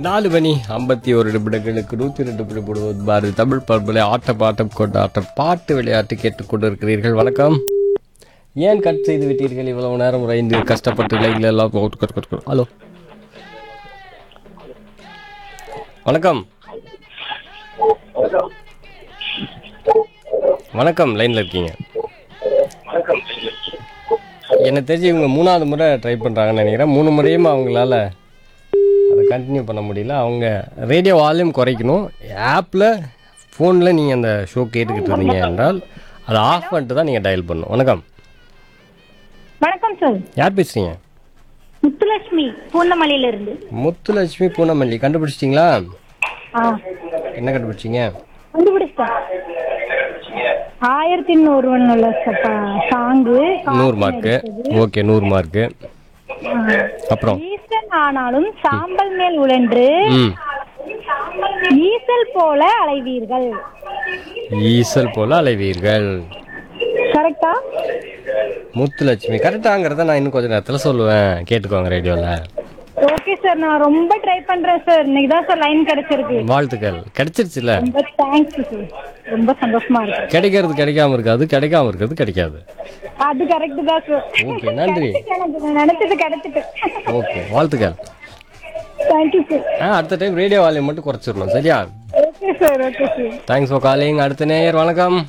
நாலு மணி ஐம்பத்தி ஒரு நிமிடங்களுக்கு நூத்தி ரெண்டு புள்ளி பாரதி தமிழ் பண்பலை ஆட்டம் பாட்டம் கொண்டாட்டம் பாட்டு விளையாட்டு கேட்டுக்கொண்டு இருக்கிறீர்கள் வணக்கம் ஏன் கட் செய்து விட்டீர்கள் இவ்வளவு நேரம் உறைந்து கஷ்டப்பட்டு லைன்ல எல்லாம் போட்டு கட் கட் கட். ஹலோ வணக்கம் வணக்கம் லைன்ல இருக்கீங்க எனக்கு தெரிஞ்சு இவங்க மூணாவது முறை ட்ரை பண்ணுறாங்கன்னு நினைக்கிறேன் மூணு முறையும் அவங்களால அதை கண்டினியூ பண்ண முடியல அவங்க ரேடியோ வால்யூம் குறைக்கணும் ஆப்பில் ஃபோனில் நீங்கள் அந்த ஷோ கேட்டுக்கிட்டு இருந்தீங்க என்றால் அதை ஆஃப் பண்ணிட்டு தான் நீங்கள் டயல் பண்ணணும் வணக்கம் வணக்கம் சார் யார் பேசுகிறீங்க முத்துலட்சுமி பூந்தமல்லியில இருந்து முத்துலட்சுமி பூனமல்லி கண்டுபிடிச்சிட்டிங்களா ஆ என்ன கண்டுபிடிச்சிங்க கண்டுபிடிச்சேன் ஆயிரத்தி நூறு உள்ள சாங்கு நூறு மார்க்கு ஓகே நூறு மார்க்கு அப்புறம் ஈசன் ஆனாலும் சாம்பல் மேல் உழன்று ம் ஈசல் போல அலைவீர்கள் ஈசல் போல அலைவீர்கள் கரெக்டா முத்துலட்சுமி கரெக்டாங்கிறத நான் இன்னும் கொஞ்சம் நேரத்தில் சொல்லுவேன் கேட்டுக்கோங்க ரேடியோவில் ஓகே சார் நான் ரொம்ப ட்ரை பண்றேன் சார் இன்னைக்கு தான் சார் லைன் கிடைச்சிருக்கு வாழ்த்துக்கள் கிடைச்சிருச்சுல ரொம்ப தேங்க்ஸ் சார் ரொம்ப சந்தோஷமா இருக்கு கிடைக்கிறது கிடைக்காம இருக்காது கிடைக்காம இருக்கிறது கிடைக்காது அது கரெக்ட் தான் சார் ஓகே நன்றி எனக்கு நான் நினைச்சது கிடைச்சிட்டு ஓகே வாழ்த்துக்கள் தேங்க்யூ சார் ஆ அடுத்த டைம் ரேடியோ வால்யூம் மட்டும் குறைச்சிடணும் சரியா okay sir okay sir thanks for calling அடுத்த நேயர் வணக்கம்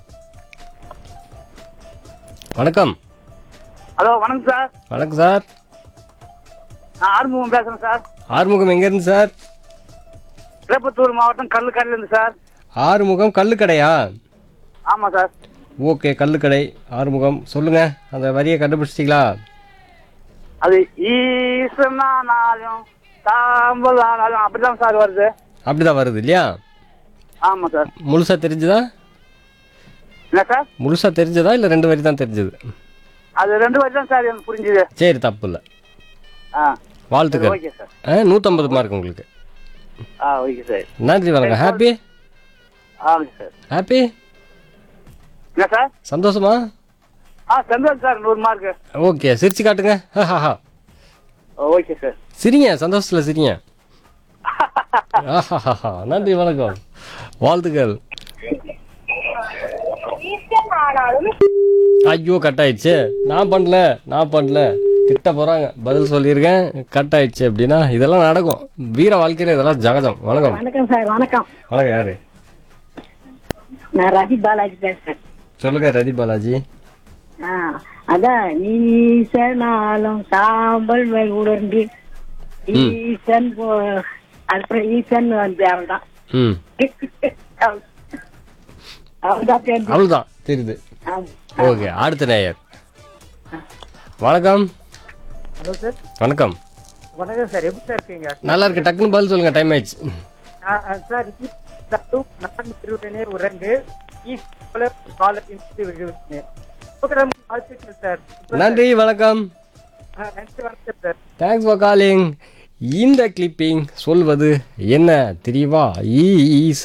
வணக்கம் ஹலோ வணக்கம் சார் வணக்கம் சார் நான் ஆறுமுகம் பேசுறேன் சார் ஆறுமுகம் எங்க இருந்து சார் திருப்பத்தூர் மாவட்டம் கல்லுக்கடையில இருந்து சார் ஆறுமுகம் கல்லுக்கடையா ஆமா சார் ஓகே கல்லுக்கடை ஆறுமுகம் சொல்லுங்க அந்த வரியை கண்டுபிடிச்சிட்டீங்களா அது ஈசனானாலும் தாம்பல் ஆனாலும் அப்படிதான் சார் வருது அப்படிதான் வருது இல்லையா ஆமா சார் முழுசா தெரிஞ்சுதா என்ன சார் முழுசா தெரிஞ்சதா இல்லை ரெண்டு வரி தான் தெரிஞ்சது அது ரெண்டு வரி தான் சார் எனக்கு புரிஞ்சுது சரி தப்பு இல்லை ஆ வாழ்த்துக்கள் ஓகே சார் ஆ நூற்றம்பது மார்க் உங்களுக்கு ஆ ஓகே சார் நன்றி வணக்கம் happy ah okay sir happy என்ன சார் சந்தோஷமா ஆ சந்தோஷம் சார் நூறு மார்க்கு ஓகே சிரிச்சு காட்டுங்க ஹஹஹா. ஓகே சார் சிரிங்க சந்தோஷத்தில் சிரிங்க ஆஹாஹாஹா. நன்றி வணக்கம் வாழ்த்துக்கள் ஈசன் ஆனாலும் ஐயோ கட் ஆயிடுச்சு நான் பண்ணல நான் பண்ணல திட்ட போறாங்க பதில் சொல்லியிருக்கேன் கட் ஆயிடுச்சு அப்படின்னா இதெல்லாம் நடக்கும் வீர வாழ்க்கையில இதெல்லாம் ஜகஜம் வணக்கம் வணக்கம் சார் வணக்கம் வணக்கம் யாரு நான் ரவி பாலாஜி பேசுறேன் சொல்லுங்க ரதி பாலாஜி ஆ, அதான் ஈசனாலும் சாம்பல் மேல் உடர்ந்து ஈசன் போ- அப்புறம் ஈசன் வந்து அவள்தான் ம் அவள்தான் தெரிஞ்சு அவ்வளோதான் தெரியுது ஓகே அடுத்த நேயர் வணக்கம் ஹலோ சார் வணக்கம் வணக்கம் சார் எப்படி சார் இருக்கீங்க நல்லா இருக்கு டக்குன்னு பதில் சொல்லுங்க டைம் ஆயிடுச்சு சார் நான் இருபது உரங்கு காலத்தின் ப்ரோக்ராம் வாழ்த்துக்கள் சார் நன்றி வணக்கம் நன்றி வணக்கம் சார் தேங்க்ஸ் ஃபார் காலிங் இந்த கிளிப்பிங் சொல்வது என்ன தெரியவா ஈ